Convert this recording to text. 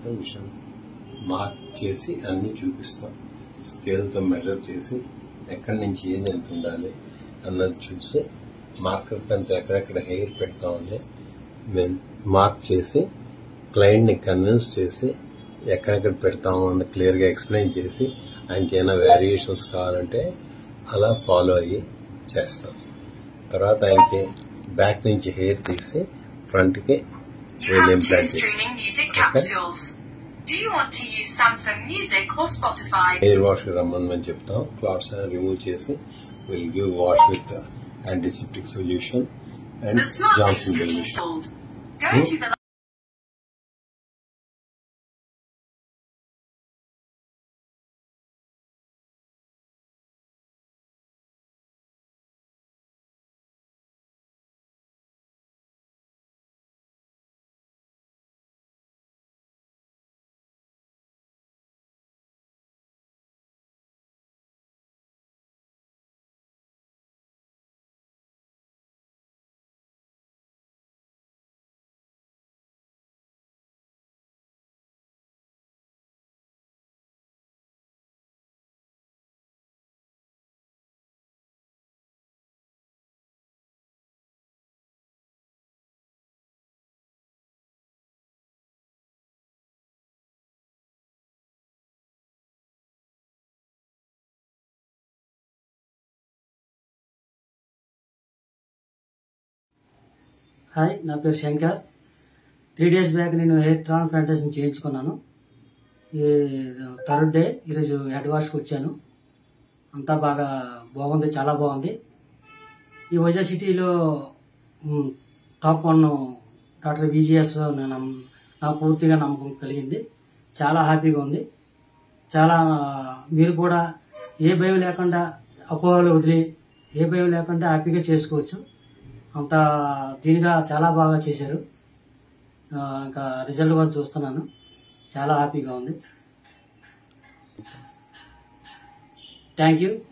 విషయం మార్క్ చేసి అన్ని చూపిస్తాం స్కేల్తో మెజర్ చేసి ఎక్కడి నుంచి ఏది ఎంత ఉండాలి అన్నది చూసి మార్కర్ పెన్తో ఎక్కడెక్కడ హెయిర్ పెడతామని మేము మార్క్ చేసి క్లయింట్ని కన్విన్స్ చేసి ఎక్కడెక్కడ పెడతామో అని క్లియర్గా ఎక్స్ప్లెయిన్ చేసి ఆయనకి ఏమైనా వేరియేషన్స్ కావాలంటే అలా ఫాలో అయ్యి చేస్తాం తర్వాత ఆయనకి బ్యాక్ నుంచి హెయిర్ తీసి ఫ్రంట్కి You వీళ్ళు have two implant streaming music Okay. capsules. Do you want to use Samsung Music or Spotify? Hair wash రమ్మని చెప్తాం క్లాత్స్ రిమూవ్ చేసి will give wash with antiseptic solution and The smart lights Johnson is baby installed. Go Hmm? to the hi నా పేరు Shankar three days back నేను hair transplantation చేయించుకున్నాను ఈ third day ఈరోజు head వాష్కి వచ్చాను అంతా బాగా బాగుంది చాలా బాగుంది ఈ వజా సిటీలో మ్, టాప్ వన్ డాక్టర్ విజిఎస్ నేను నాకు పూర్తిగా నమ్మకం కలిగింది చాలా హ్యాపీగా ఉంది చాలా మీరు కూడా ఏ భయం లేకుండా అపోహలు వదిలి ఏ భయం లేకుండా హ్యాపీగా చేసుకోవచ్చు అంత దీనిగా చాలా బాగా చేశారు ఆ, ఇంకా రిజల్ట్ కూడా చూస్తున్నాను చాలా హ్యాపీగా ఉంది థ్యాంక్ యూ